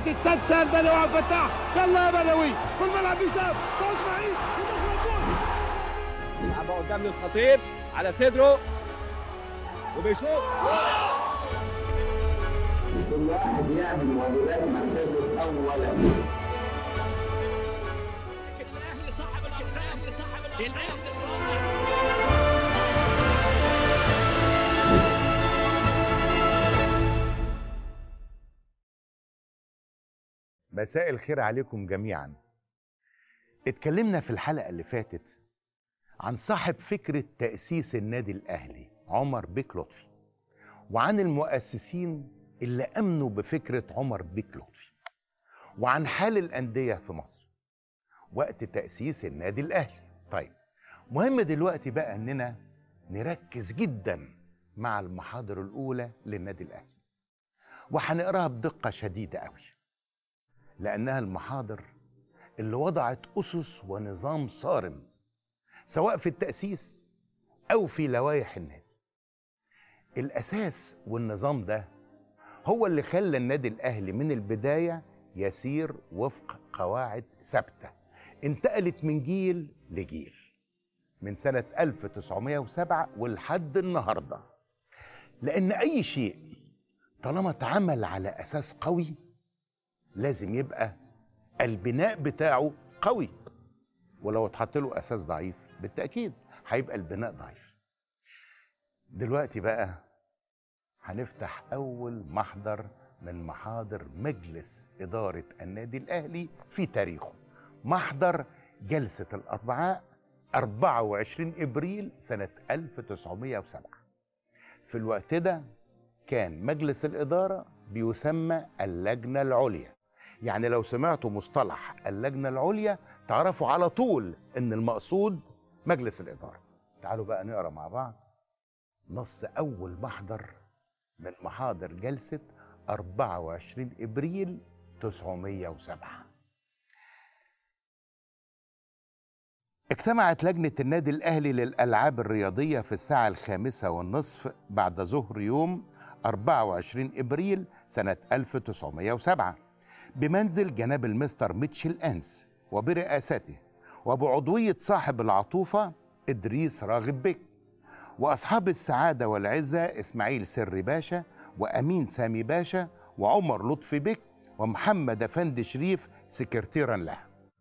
الكرات السادسه البدوي عبد الفتاح يلا يا بدوي في الملعب بيسام اسماعيل يلعبها قدام للخطيب على صدره وبيشوط كل واحد يعمل واجبات مركزه اولا الاهلي صاحب الابطال الاهلي صاحب الابطال مساء الخير عليكم جميعا اتكلمنا في الحلقة اللي فاتت عن صاحب فكرة تأسيس النادي الأهلي عمر بيك لطفي وعن المؤسسين اللي أمنوا بفكرة عمر بيك لطفي وعن حال الأندية في مصر وقت تأسيس النادي الأهلي طيب مهم دلوقتي بقى أننا نركز جدا مع المحاضر الأولى للنادي الأهلي وهنقراها بدقة شديدة قوي لأنها المحاضر اللي وضعت أسس ونظام صارم سواء في التأسيس أو في لوائح النادي الأساس والنظام ده هو اللي خلى النادي الأهلي من البداية يسير وفق قواعد ثابتة انتقلت من جيل لجيل من سنة 1907 ولحد النهاردة لأن أي شيء طالما اتعمل على أساس قوي لازم يبقى البناء بتاعه قوي ولو اتحط له اساس ضعيف بالتاكيد هيبقى البناء ضعيف دلوقتي بقى هنفتح اول محضر من محاضر مجلس اداره النادي الاهلي في تاريخه محضر جلسه الاربعاء 24 ابريل سنه 1907 في الوقت ده كان مجلس الاداره بيسمى اللجنه العليا يعني لو سمعتوا مصطلح اللجنة العليا تعرفوا على طول ان المقصود مجلس الإدارة تعالوا بقى نقرا مع بعض نص أول محضر من محاضر جلسة 24 إبريل 907 اجتمعت لجنة النادي الأهلي للألعاب الرياضية في الساعة الخامسة والنصف بعد ظهر يوم 24 إبريل سنة 1907 بمنزل جناب المستر ميتشل أنس وبرئاسته وبعضوية صاحب العطوفة إدريس راغب بك وأصحاب السعادة والعزة إسماعيل سري باشا وأمين سامي باشا وعمر لطفي بك ومحمد أفندي شريف سكرتيرا له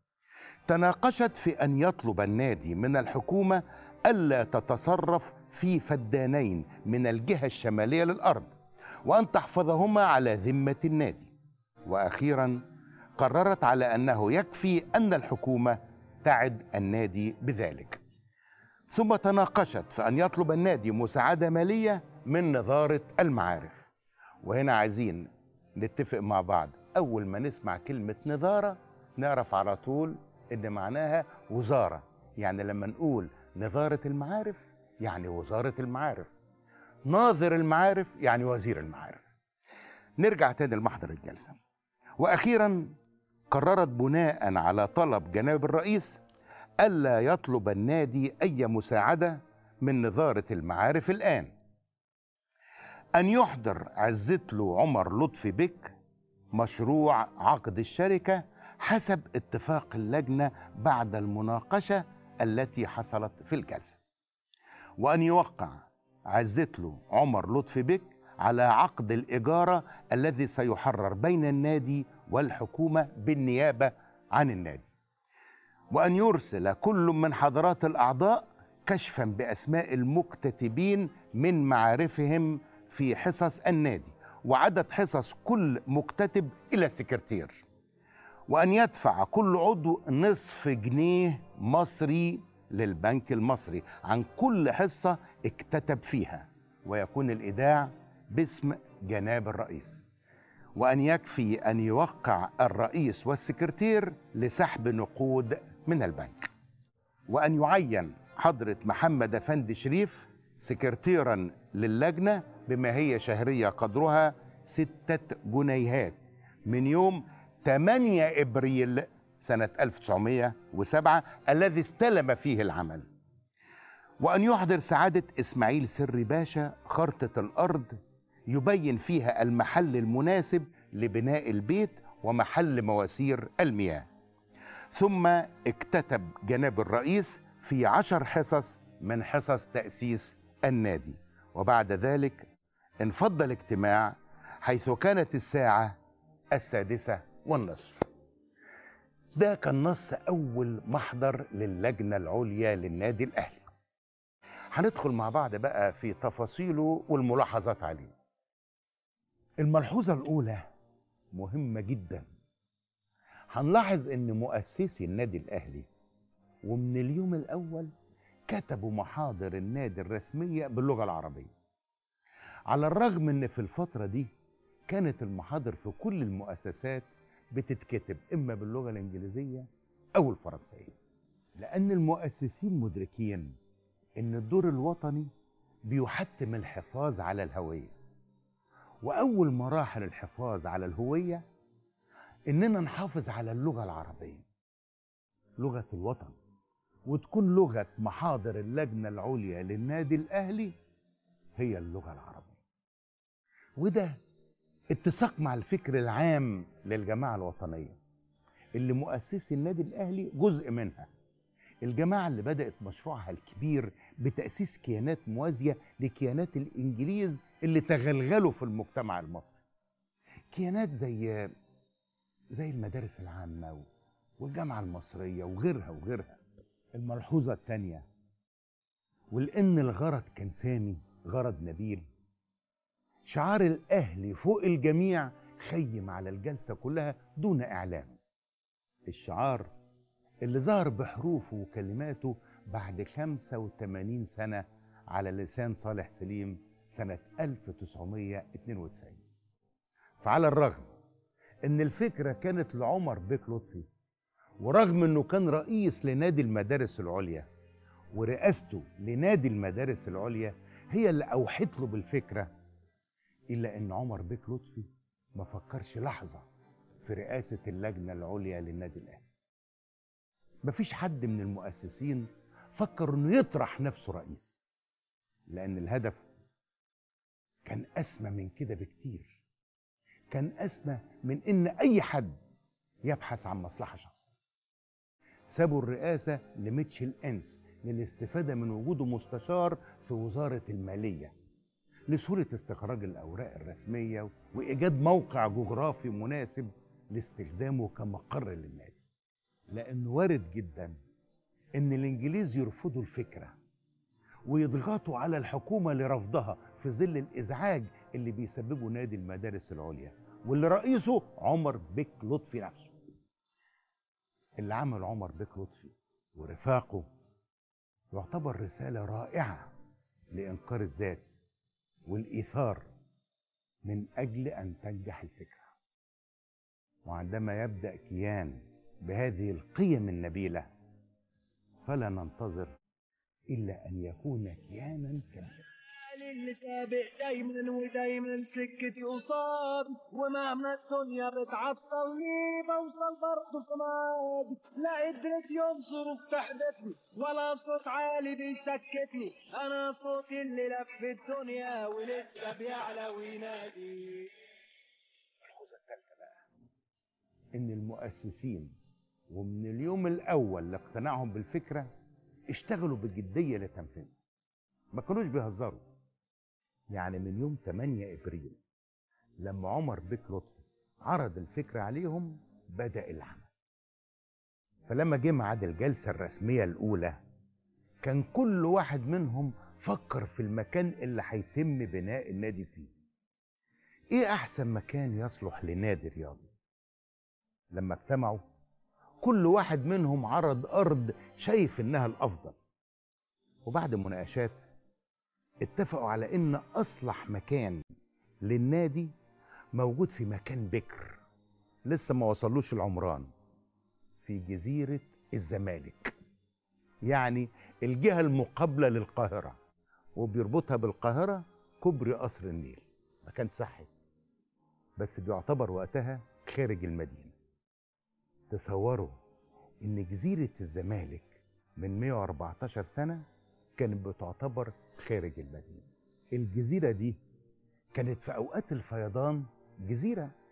تناقشت في أن يطلب النادي من الحكومة ألا تتصرف في فدانين من الجهة الشمالية للأرض وأن تحفظهما على ذمة النادي واخيرا قررت على انه يكفي ان الحكومه تعد النادي بذلك ثم تناقشت في ان يطلب النادي مساعده ماليه من نظاره المعارف وهنا عايزين نتفق مع بعض اول ما نسمع كلمه نظاره نعرف على طول ان معناها وزاره يعني لما نقول نظاره المعارف يعني وزاره المعارف ناظر المعارف يعني وزير المعارف نرجع تاني لمحضر الجلسه واخيرا قررت بناء على طلب جناب الرئيس الا يطلب النادي اي مساعده من نظاره المعارف الان ان يحضر عزت له عمر لطفي بك مشروع عقد الشركه حسب اتفاق اللجنه بعد المناقشه التي حصلت في الجلسه وان يوقع عزت له عمر لطفي بك على عقد الإجارة الذي سيحرر بين النادي والحكومة بالنيابة عن النادي وأن يرسل كل من حضرات الأعضاء كشفا بأسماء المكتتبين من معارفهم في حصص النادي وعدد حصص كل مكتتب إلى سكرتير وأن يدفع كل عضو نصف جنيه مصري للبنك المصري عن كل حصة اكتتب فيها ويكون الإيداع باسم جناب الرئيس وأن يكفي أن يوقع الرئيس والسكرتير لسحب نقود من البنك وأن يعين حضرة محمد أفندي شريف سكرتيرا للجنة بما هي شهرية قدرها ستة جنيهات من يوم 8 إبريل سنة 1907 الذي استلم فيه العمل وأن يحضر سعادة إسماعيل سري باشا خرطة الأرض يبين فيها المحل المناسب لبناء البيت ومحل مواسير المياه ثم اكتتب جناب الرئيس في عشر حصص من حصص تأسيس النادي وبعد ذلك انفض الاجتماع حيث كانت الساعة السادسة والنصف ده كان نص أول محضر للجنة العليا للنادي الأهلي هندخل مع بعض بقى في تفاصيله والملاحظات عليه الملحوظة الأولى مهمة جدا هنلاحظ ان مؤسسي النادي الاهلي ومن اليوم الاول كتبوا محاضر النادي الرسميه باللغه العربيه على الرغم ان في الفتره دي كانت المحاضر في كل المؤسسات بتتكتب اما باللغه الانجليزيه او الفرنسيه لان المؤسسين مدركين ان الدور الوطني بيحتم الحفاظ على الهويه واول مراحل الحفاظ على الهويه اننا نحافظ على اللغه العربيه لغه الوطن وتكون لغه محاضر اللجنه العليا للنادي الاهلي هي اللغه العربيه وده اتساق مع الفكر العام للجماعه الوطنيه اللي مؤسسي النادي الاهلي جزء منها الجماعه اللي بدات مشروعها الكبير بتاسيس كيانات موازيه لكيانات الانجليز اللي تغلغلوا في المجتمع المصري كيانات زي زي المدارس العامة والجامعة المصرية وغيرها وغيرها الملحوظة الثانية ولأن الغرض كان سامي غرض نبيل شعار الأهلي فوق الجميع خيم على الجلسة كلها دون إعلام الشعار اللي ظهر بحروفه وكلماته بعد 85 سنة على لسان صالح سليم سنة 1992 فعلى الرغم ان الفكره كانت لعمر بيك لطفي ورغم انه كان رئيس لنادي المدارس العليا ورئاسته لنادي المدارس العليا هي اللي اوحت له بالفكره الا ان عمر بيك لطفي ما فكرش لحظه في رئاسه اللجنه العليا للنادي الاهلي مفيش حد من المؤسسين فكر انه يطرح نفسه رئيس لان الهدف كان اسمى من كده بكتير كان أسمى من إن أي حد يبحث عن مصلحة شخصية سابوا الرئاسة لميتشل إنس للاستفادة من وجوده مستشار في وزارة المالية لسهولة استخراج الأوراق الرسمية وإيجاد موقع جغرافي مناسب لاستخدامه كمقر للنادي لأنه وارد جدا إن الإنجليز يرفضوا الفكرة ويضغطوا على الحكومة لرفضها في ظل الإزعاج اللي بيسببه نادي المدارس العليا واللي رئيسه عمر بيك لطفي نفسه اللي عمل عمر بيك لطفي ورفاقه يعتبر رسالة رائعة لإنكار الذات والإيثار من أجل أن تنجح الفكرة وعندما يبدأ كيان بهذه القيم النبيلة فلا ننتظر إلا أن يكون كيانا كبيرا اللي سابق دايما ودايما سكتي قصاد ومهما الدنيا بتعطلني بوصل برضه صماد لا قدرت يوم ظروف تحبطني ولا صوت عالي بيسكتني انا صوتي اللي لف الدنيا ولسه بيعلى وينادي إن المؤسسين ومن اليوم الأول لاقتناعهم بالفكرة اشتغلوا بجدية لتنفيذها ما كانوش بيهزروا يعني من يوم 8 ابريل لما عمر بيك لطفي عرض الفكره عليهم بدا العمل فلما جه ميعاد الجلسه الرسميه الاولى كان كل واحد منهم فكر في المكان اللي هيتم بناء النادي فيه ايه احسن مكان يصلح لنادي رياضي لما اجتمعوا كل واحد منهم عرض ارض شايف انها الافضل وبعد مناقشات اتفقوا على ان اصلح مكان للنادي موجود في مكان بكر لسه ما وصلوش العمران في جزيرة الزمالك يعني الجهة المقابلة للقاهرة وبيربطها بالقاهرة كوبري قصر النيل مكان صحي بس بيعتبر وقتها خارج المدينة تصوروا ان جزيرة الزمالك من 114 سنة كانت بتعتبر خارج المدينة الجزيرة دي كانت في أوقات الفيضان جزيرة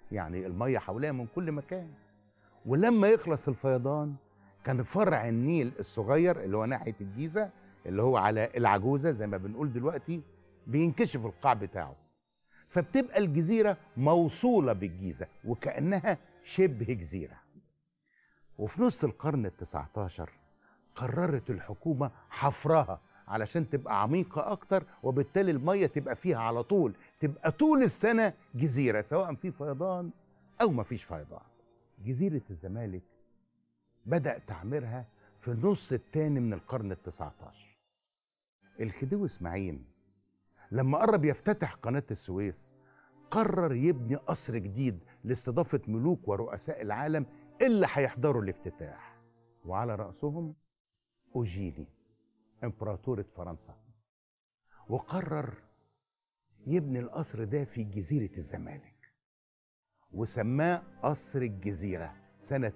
يعني الميه حواليها من كل مكان ولما يخلص الفيضان كان فرع النيل الصغير اللي هو ناحيه الجيزه اللي هو على العجوزه زي ما بنقول دلوقتي بينكشف القاع بتاعه فبتبقى الجزيره موصوله بالجيزه وكانها شبه جزيره وفي نص القرن التسعة عشر قررت الحكومة حفرها علشان تبقى عميقة أكتر وبالتالي المية تبقى فيها على طول تبقى طول السنة جزيرة سواء في فيضان أو ما فيش فيضان جزيرة الزمالك بدأ تعميرها في النص الثاني من القرن التسعة عشر الخديوي إسماعيل لما قرب يفتتح قناة السويس قرر يبني قصر جديد لاستضافة ملوك ورؤساء العالم اللي هيحضروا الافتتاح وعلى رأسهم أوجيني إمبراطورة فرنسا وقرر يبني القصر ده في جزيرة الزمالك وسماه قصر الجزيرة سنة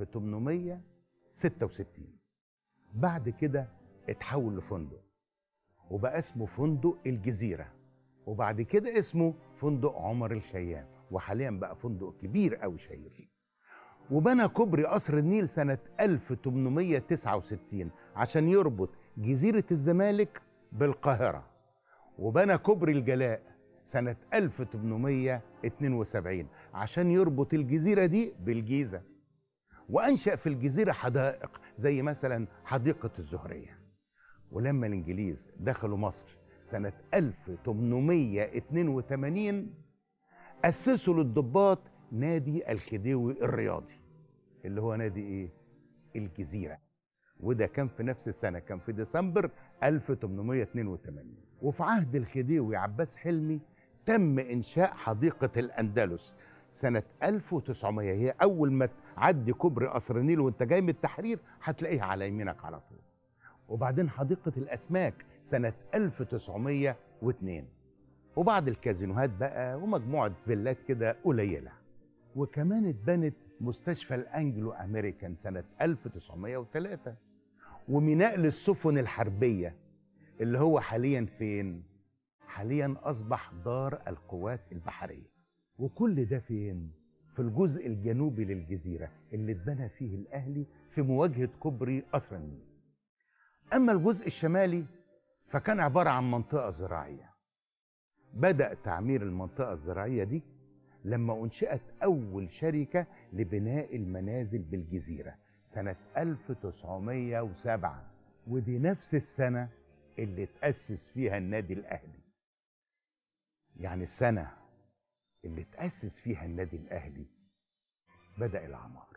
1866 بعد كده اتحول لفندق وبقى اسمه فندق الجزيرة وبعد كده اسمه فندق عمر الخيام وحاليا بقى فندق كبير قوي شهير وبنى كوبري قصر النيل سنة 1869 عشان يربط جزيرة الزمالك بالقاهرة وبنى كوبري الجلاء سنة 1872 عشان يربط الجزيرة دي بالجيزة وأنشأ في الجزيرة حدائق زي مثلا حديقة الزهرية ولما الإنجليز دخلوا مصر سنة 1882 أسسوا للضباط نادي الخديوي الرياضي اللي هو نادي ايه الجزيرة وده كان في نفس السنة كان في ديسمبر 1882 وفي عهد الخديوي عباس حلمي تم إنشاء حديقة الأندلس سنة 1900 هي أول ما تعدي كوبري قصر النيل وأنت جاي من التحرير هتلاقيها على يمينك على طول وبعدين حديقة الأسماك سنة 1902 وبعد الكازينوهات بقى ومجموعة فيلات كده قليلة وكمان اتبنت مستشفى الانجلو امريكان سنه 1903 وميناء للسفن الحربيه اللي هو حاليا فين؟ حاليا اصبح دار القوات البحريه وكل ده فين؟ في الجزء الجنوبي للجزيره اللي اتبنى فيه الاهلي في مواجهه كوبري قصر النيل. اما الجزء الشمالي فكان عباره عن منطقه زراعيه. بدا تعمير المنطقه الزراعيه دي لما أنشئت أول شركة لبناء المنازل بالجزيرة سنة 1907 ودي نفس السنة اللي تأسس فيها النادي الأهلي يعني السنة اللي تأسس فيها النادي الأهلي بدأ العمار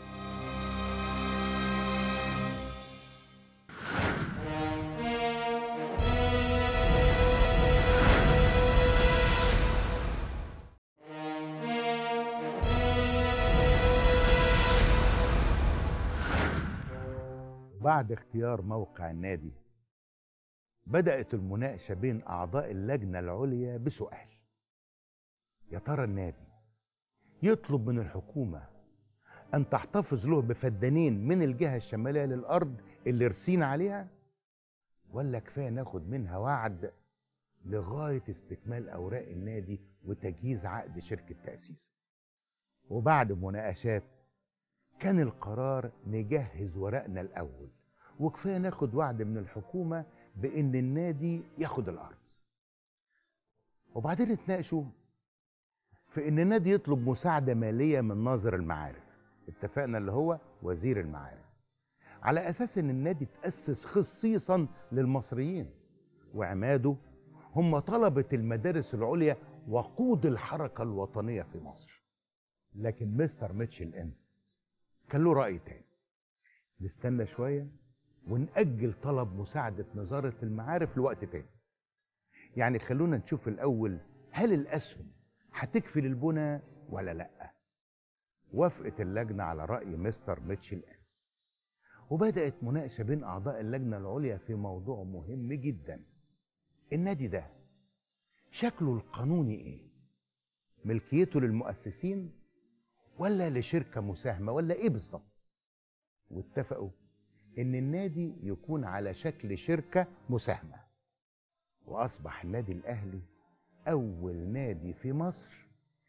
بعد اختيار موقع النادي بدأت المناقشة بين أعضاء اللجنة العليا بسؤال يا ترى النادي يطلب من الحكومة أن تحتفظ له بفدانين من الجهة الشمالية للأرض اللي رسينا عليها ولا كفاية ناخد منها وعد لغاية استكمال أوراق النادي وتجهيز عقد شركة تأسيسه وبعد مناقشات كان القرار نجهز ورقنا الأول وكفاية ناخد وعد من الحكومة بإن النادي ياخد الأرض وبعدين اتناقشوا في إن النادي يطلب مساعدة مالية من ناظر المعارف اتفقنا اللي هو وزير المعارف على أساس إن النادي تأسس خصيصا للمصريين وعماده هم طلبة المدارس العليا وقود الحركة الوطنية في مصر لكن مستر ميتشل إنس كان له رأي تاني نستنى شوية ونأجل طلب مساعدة نظارة المعارف لوقت تاني يعني خلونا نشوف الأول هل الأسهم هتكفي للبنى ولا لأ وافقت اللجنة على رأي مستر ميتشل إنس وبدأت مناقشة بين أعضاء اللجنة العليا في موضوع مهم جدا النادي ده شكله القانوني إيه؟ ملكيته للمؤسسين ولا لشركة مساهمة ولا إيه بالظبط؟ واتفقوا إن النادي يكون على شكل شركة مساهمة وأصبح النادي الأهلي أول نادي في مصر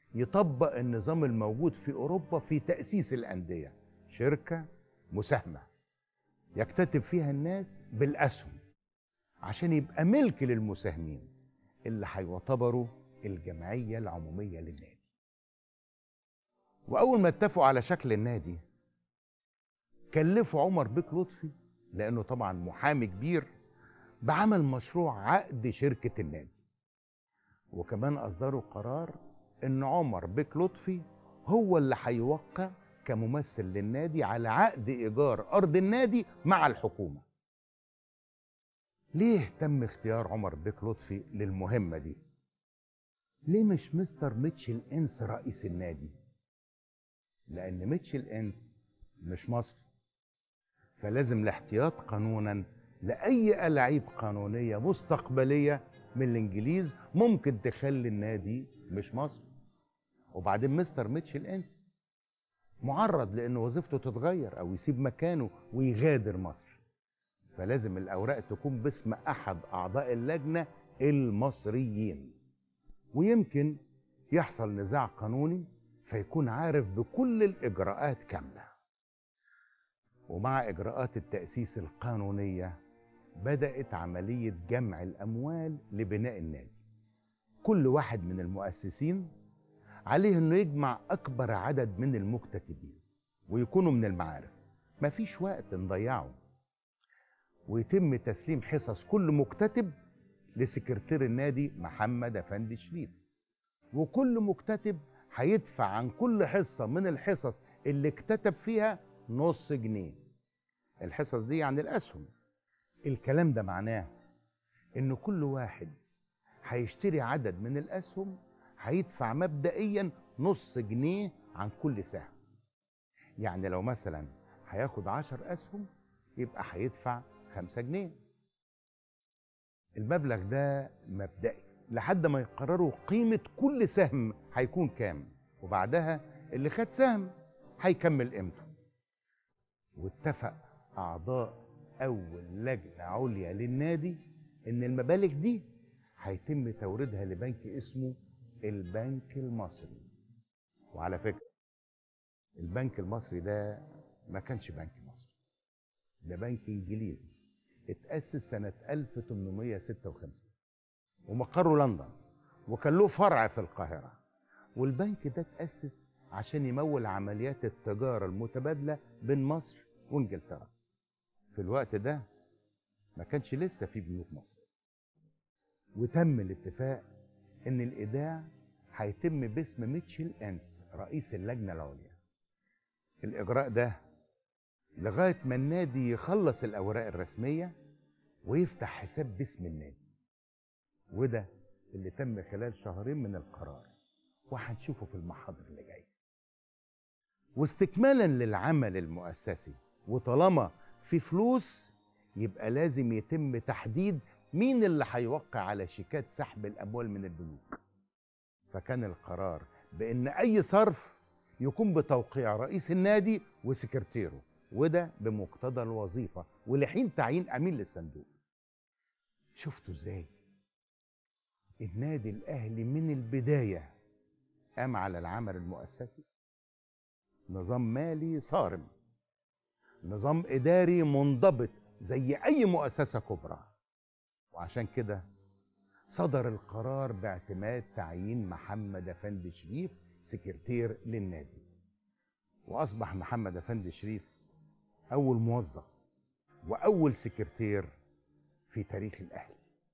يطبق النظام الموجود في أوروبا في تأسيس الأندية شركة مساهمة يكتتب فيها الناس بالأسهم عشان يبقى ملك للمساهمين اللي هيعتبروا الجمعية العمومية للنادي وأول ما اتفقوا على شكل النادي كلفوا عمر بيك لطفي لأنه طبعا محامي كبير بعمل مشروع عقد شركة النادي وكمان أصدروا قرار إن عمر بيك لطفي هو اللي هيوقع كممثل للنادي على عقد إيجار أرض النادي مع الحكومة ليه تم اختيار عمر بيك لطفي للمهمة دي؟ ليه مش مستر ميتشل إنس رئيس النادي؟ لأن ميتشل إنس مش مصري فلازم الاحتياط قانونا لأي ألاعيب قانونية مستقبلية من الإنجليز ممكن تخلي النادي مش مصر وبعدين مستر ميتشل إنس معرض لأن وظيفته تتغير أو يسيب مكانه ويغادر مصر فلازم الأوراق تكون باسم أحد أعضاء اللجنة المصريين ويمكن يحصل نزاع قانوني فيكون عارف بكل الإجراءات كاملة ومع إجراءات التأسيس القانونية بدأت عملية جمع الأموال لبناء النادي كل واحد من المؤسسين عليه أنه يجمع أكبر عدد من المكتتبين ويكونوا من المعارف مفيش وقت نضيعه ويتم تسليم حصص كل مكتتب لسكرتير النادي محمد أفندي شريف وكل مكتتب هيدفع عن كل حصة من الحصص اللي اكتتب فيها نص جنيه الحصص دي عن الأسهم الكلام ده معناه إن كل واحد هيشتري عدد من الأسهم هيدفع مبدئيا نص جنيه عن كل سهم يعني لو مثلا هياخد عشر أسهم يبقى هيدفع خمسة جنيه المبلغ ده مبدئي لحد ما يقرروا قيمة كل سهم هيكون كام وبعدها اللي خد سهم هيكمل قيمته واتفق أعضاء أول لجنة عليا للنادي إن المبالغ دي هيتم توريدها لبنك اسمه البنك المصري وعلى فكرة البنك المصري ده ما كانش بنك مصري ده بنك إنجليزي اتأسس سنة 1856 ومقره لندن وكان له فرع في القاهرة والبنك ده اتأسس عشان يمول عمليات التجارة المتبادلة بين مصر وانجلترا في الوقت ده ما كانش لسه في بنوك مصر وتم الاتفاق ان الايداع هيتم باسم ميتشل انس رئيس اللجنه العليا الاجراء ده لغايه ما النادي يخلص الاوراق الرسميه ويفتح حساب باسم النادي وده اللي تم خلال شهرين من القرار وهنشوفه في المحاضر اللي جايه واستكمالا للعمل المؤسسي وطالما في فلوس يبقى لازم يتم تحديد مين اللي هيوقع على شيكات سحب الاموال من البنوك فكان القرار بان اي صرف يكون بتوقيع رئيس النادي وسكرتيره وده بمقتضى الوظيفه ولحين تعيين امين للصندوق شفتوا ازاي النادي الاهلي من البدايه قام على العمل المؤسسي نظام مالي صارم نظام اداري منضبط زي اي مؤسسه كبرى وعشان كده صدر القرار باعتماد تعيين محمد افندي شريف سكرتير للنادي واصبح محمد افندي شريف اول موظف واول سكرتير في تاريخ الاهلي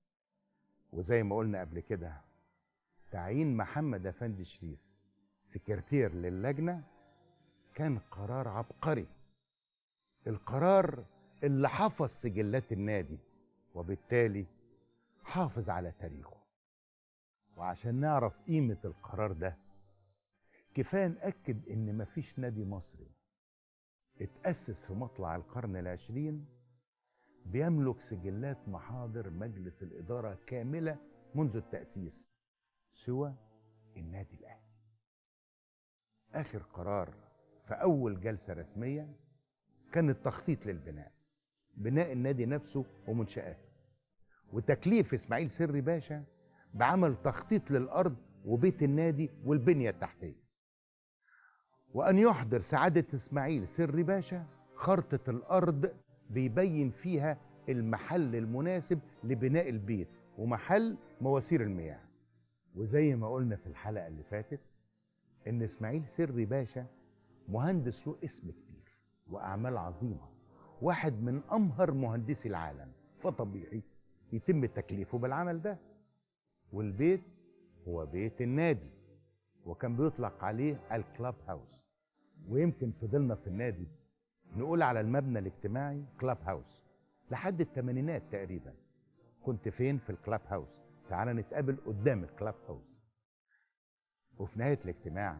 وزي ما قلنا قبل كده تعيين محمد افندي شريف سكرتير للجنه كان قرار عبقري القرار اللي حفظ سجلات النادي وبالتالي حافظ على تاريخه وعشان نعرف قيمة القرار ده كفاية نأكد إن مفيش نادي مصري اتأسس في مطلع القرن العشرين بيملك سجلات محاضر مجلس الإدارة كاملة منذ التأسيس سوى النادي الأهلي آخر قرار في أول جلسة رسمية كان التخطيط للبناء بناء النادي نفسه ومنشآته وتكليف إسماعيل سري باشا بعمل تخطيط للأرض وبيت النادي والبنية التحتية وأن يحضر سعادة إسماعيل سري باشا خرطة الأرض بيبين فيها المحل المناسب لبناء البيت ومحل مواسير المياه وزي ما قلنا في الحلقة اللي فاتت إن إسماعيل سري باشا مهندس له اسم كبير وأعمال عظيمة واحد من أمهر مهندسي العالم فطبيعي يتم تكليفه بالعمل ده والبيت هو بيت النادي وكان بيطلق عليه الكلاب هاوس ويمكن فضلنا في النادي نقول على المبنى الاجتماعي كلاب هاوس لحد الثمانينات تقريبا كنت فين في الكلاب هاوس تعالى نتقابل قدام الكلاب هاوس وفي نهاية الاجتماع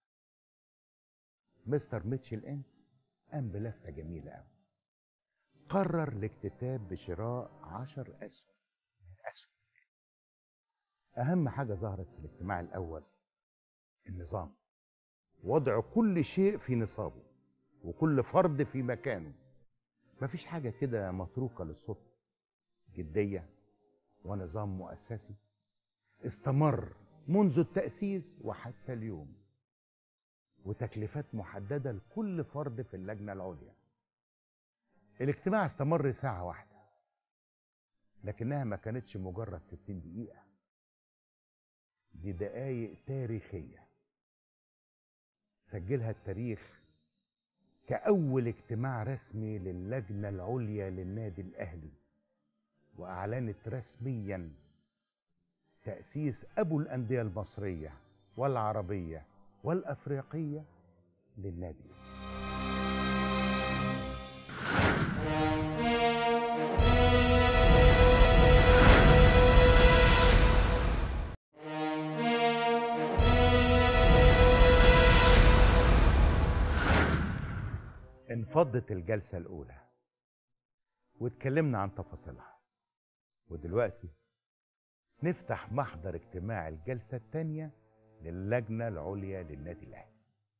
مستر ميتشل انس قام بلفة جميلة قوي قرر الاكتتاب بشراء عشر أسهم من أسهم أهم حاجة ظهرت في الاجتماع الأول النظام وضع كل شيء في نصابه وكل فرد في مكانه مفيش حاجة كده متروكة للصدفة جدية ونظام مؤسسي استمر منذ التأسيس وحتى اليوم وتكليفات محددة لكل فرد في اللجنة العليا الاجتماع استمر ساعة واحدة لكنها ما كانتش مجرد 60 دقيقة دي دقايق تاريخية سجلها التاريخ كأول اجتماع رسمي للجنة العليا للنادي الأهلي وأعلنت رسميا تأسيس أبو الأندية المصرية والعربية والأفريقية للنادي انفضت الجلسة الأولى واتكلمنا عن تفاصيلها ودلوقتي نفتح محضر اجتماع الجلسة الثانية للجنة العليا للنادي الأهلي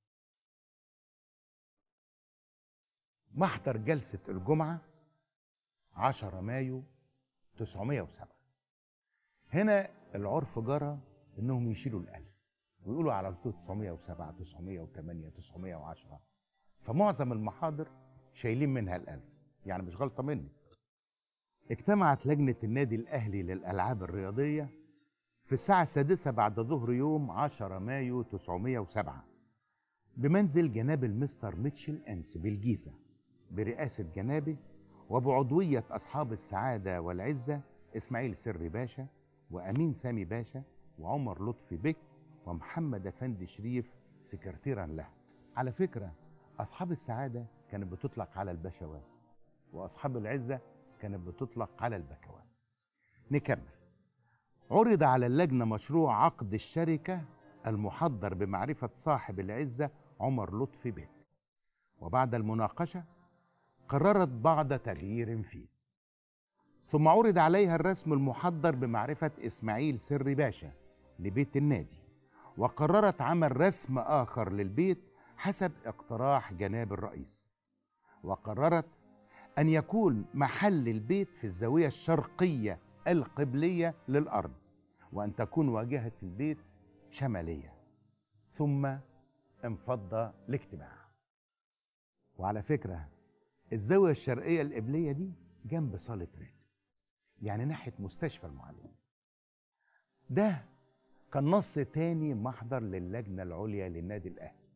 محضر جلسة الجمعة 10 مايو 907 هنا العرف جرى انهم يشيلوا الألف ويقولوا على طول 907 908 910 فمعظم المحاضر شايلين منها الألف يعني مش غلطة مني اجتمعت لجنة النادي الأهلي للألعاب الرياضية في الساعة السادسة بعد ظهر يوم 10 مايو 907 بمنزل جناب المستر ميتشل أنس بالجيزة برئاسة جنابه وبعضوية أصحاب السعادة والعزة إسماعيل سري باشا وأمين سامي باشا وعمر لطفي بك ومحمد أفندي شريف سكرتيرا له على فكرة أصحاب السعادة كانت بتطلق على البشوات وأصحاب العزة كانت بتطلق على البكوات نكمل عرض على اللجنة مشروع عقد الشركة المحضر بمعرفة صاحب العزة عمر لطفي بك وبعد المناقشة قررت بعض تغيير فيه ثم عرض عليها الرسم المحضر بمعرفة إسماعيل سري باشا لبيت النادي وقررت عمل رسم آخر للبيت حسب اقتراح جناب الرئيس وقررت أن يكون محل البيت في الزاوية الشرقية القبلية للأرض وأن تكون واجهة البيت شمالية ثم انفض الاجتماع وعلى فكرة الزاوية الشرقية القبلية دي جنب صالة ريت يعني ناحية مستشفى المعلمين ده كان نص تاني محضر للجنة العليا للنادي الأهلي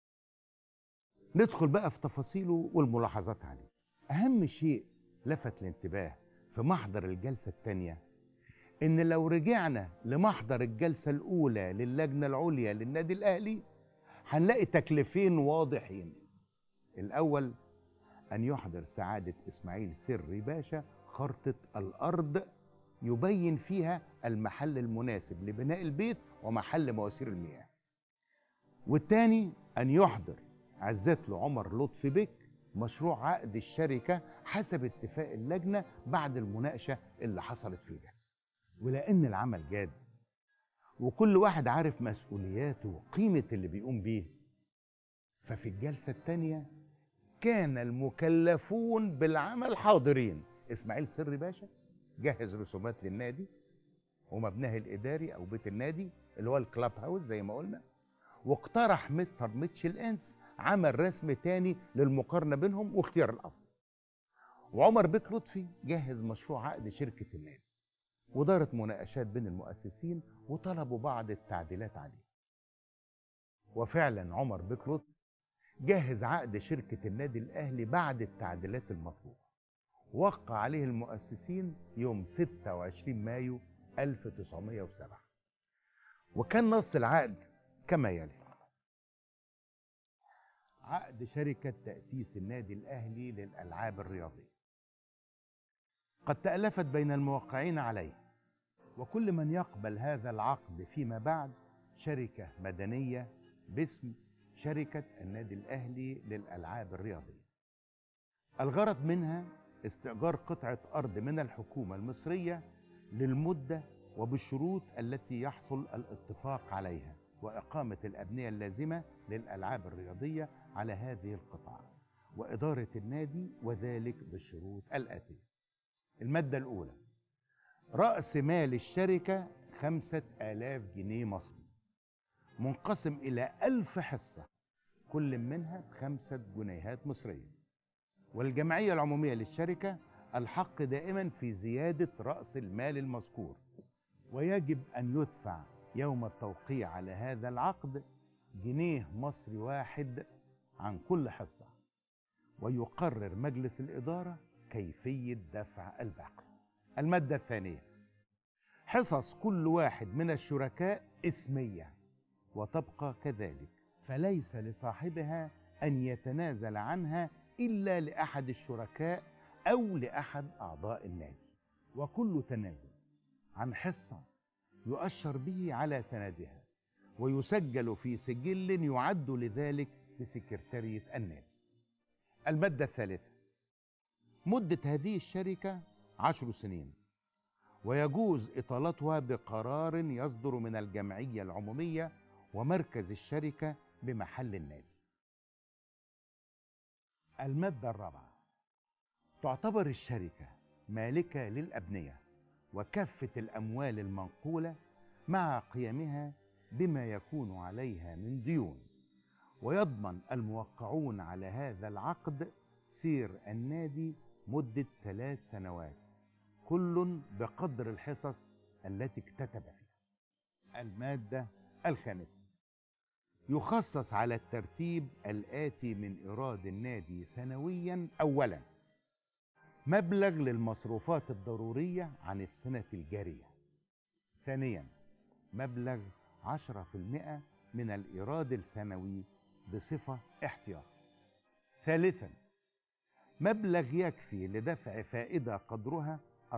ندخل بقى في تفاصيله والملاحظات عليه أهم شيء لفت الانتباه في محضر الجلسة الثانية إن لو رجعنا لمحضر الجلسة الأولى للجنة العليا للنادي الأهلي هنلاقي تكليفين واضحين الأول أن يحضر سعادة إسماعيل سري باشا خرطة الأرض يبين فيها المحل المناسب لبناء البيت ومحل مواسير المياه والتاني أن يحضر عزت له عمر لطفي بك مشروع عقد الشركة حسب اتفاق اللجنة بعد المناقشة اللي حصلت في الجلسة ولأن العمل جاد وكل واحد عارف مسؤولياته وقيمة اللي بيقوم بيه ففي الجلسة الثانية كان المكلفون بالعمل حاضرين إسماعيل سري باشا جهز رسومات للنادي ومبناها الإداري أو بيت النادي اللي هو الكلاب هاوس زي ما قلنا واقترح مستر ميتشل إنس عمل رسم تاني للمقارنة بينهم واختيار الأفضل وعمر بيك لطفي جهز مشروع عقد شركة النادي ودارت مناقشات بين المؤسسين وطلبوا بعض التعديلات عليه وفعلا عمر بيك لطفي جهز عقد شركة النادي الأهلي بعد التعديلات المطلوبة وقع عليه المؤسسين يوم 26 مايو 1907 وكان نص العقد كما يلي عقد شركة تأسيس النادي الأهلي للألعاب الرياضية قد تألفت بين الموقعين عليه وكل من يقبل هذا العقد فيما بعد شركة مدنية باسم شركة النادي الأهلي للألعاب الرياضية الغرض منها استئجار قطعة أرض من الحكومة المصرية للمدة وبالشروط التي يحصل الاتفاق عليها وإقامة الأبنية اللازمة للألعاب الرياضية على هذه القطعة وإدارة النادي وذلك بالشروط الآتية المادة الأولى رأس مال الشركة خمسة آلاف جنيه مصري منقسم إلى ألف حصة كل منها بخمسة جنيهات مصرية والجمعية العمومية للشركة الحق دائما في زيادة رأس المال المذكور ويجب أن يدفع يوم التوقيع على هذا العقد جنيه مصري واحد عن كل حصة ويقرر مجلس الإدارة كيفية دفع الباقي المادة الثانية حصص كل واحد من الشركاء اسمية وتبقى كذلك فليس لصاحبها أن يتنازل عنها إلا لأحد الشركاء أو لأحد أعضاء النادي وكل تنازل عن حصة يؤشر به على سندها ويسجل في سجل يعد لذلك في سكرتارية النادي المادة الثالثة مدة هذه الشركة عشر سنين ويجوز إطالتها بقرار يصدر من الجمعية العمومية ومركز الشركة بمحل النادي المادة الرابعة تعتبر الشركة مالكة للأبنية وكافة الأموال المنقولة مع قيامها بما يكون عليها من ديون ويضمن الموقعون على هذا العقد سير النادي مدة ثلاث سنوات كل بقدر الحصص التي اكتتب فيها المادة الخامسة يخصص على الترتيب الآتي من إيراد النادي سنويا أولا مبلغ للمصروفات الضرورية عن السنة الجارية ثانيا مبلغ 10% من الإيراد السنوي بصفة احتياط ثالثا مبلغ يكفي لدفع فائدة قدرها 4%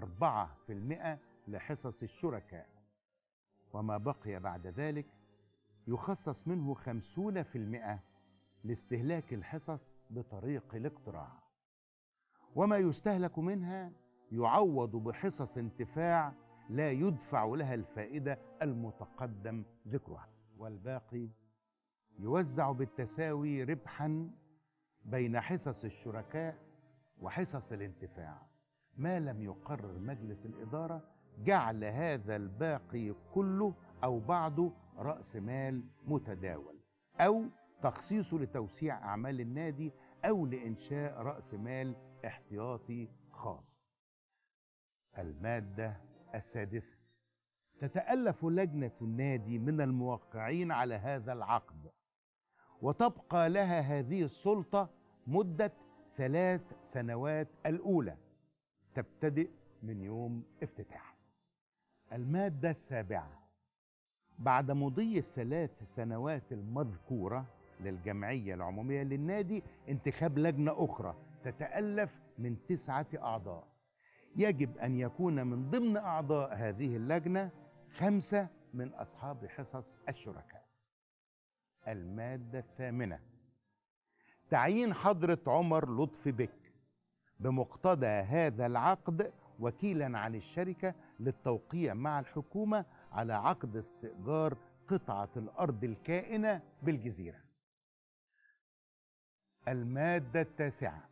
لحصص الشركاء وما بقي بعد ذلك يخصص منه 50% لاستهلاك الحصص بطريق الاقتراع وما يستهلك منها يعوض بحصص انتفاع لا يدفع لها الفائدة المتقدم ذكرها والباقي يوزع بالتساوي ربحا بين حصص الشركاء وحصص الانتفاع ما لم يقرر مجلس الإدارة جعل هذا الباقي كله أو بعضه رأس مال متداول أو تخصيصه لتوسيع أعمال النادي أو لإنشاء رأس مال احتياطي خاص المادة السادسة تتألف لجنة النادي من الموقعين على هذا العقد وتبقى لها هذه السلطة مدة ثلاث سنوات الأولى تبتدئ من يوم افتتاح المادة السابعة بعد مضي الثلاث سنوات المذكورة للجمعية العمومية للنادي انتخاب لجنة أخرى تتألف من تسعة أعضاء يجب أن يكون من ضمن أعضاء هذه اللجنة خمسة من أصحاب حصص الشركاء المادة الثامنة تعيين حضرة عمر لطفي بك بمقتضى هذا العقد وكيلا عن الشركة للتوقيع مع الحكومة على عقد استئجار قطعة الأرض الكائنة بالجزيرة المادة التاسعة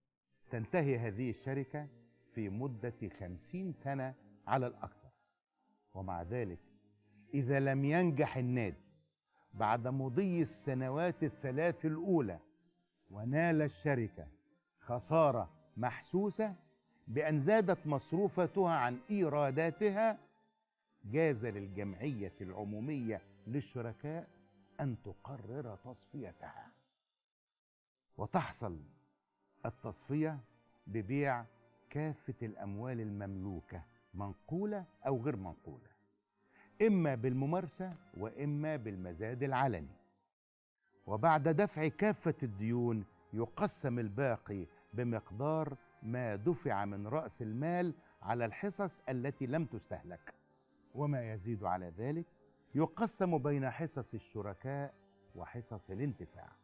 تنتهي هذه الشركة في مدة خمسين سنة على الأكثر ومع ذلك إذا لم ينجح النادي بعد مضي السنوات الثلاث الأولى ونال الشركة خسارة محسوسة بأن زادت مصروفتها عن إيراداتها جاز للجمعية العمومية للشركاء أن تقرر تصفيتها وتحصل التصفية ببيع كافة الأموال المملوكة منقولة أو غير منقولة إما بالممارسة وإما بالمزاد العلني وبعد دفع كافة الديون يقسم الباقي بمقدار ما دفع من رأس المال على الحصص التي لم تستهلك وما يزيد على ذلك يقسم بين حصص الشركاء وحصص الانتفاع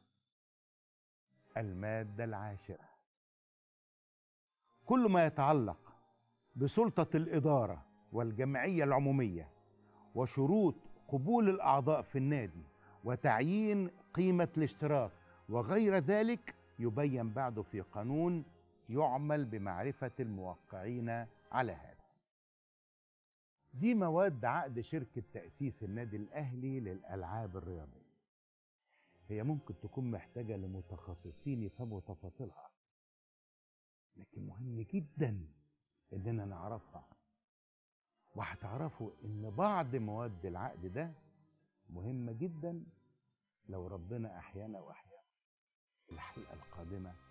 المادة العاشرة كل ما يتعلق بسلطة الإدارة والجمعية العمومية وشروط قبول الأعضاء في النادي وتعيين قيمة الاشتراك وغير ذلك يبين بعد في قانون يعمل بمعرفة الموقعين على هذا دي مواد عقد شركة تأسيس النادي الأهلي للألعاب الرياضية هي ممكن تكون محتاجة لمتخصصين يفهموا تفاصيلها لكن مهم جدا إننا نعرفها وهتعرفوا إن بعض مواد العقد ده مهمة جدا لو ربنا أحيانا وأحيانا الحلقة القادمة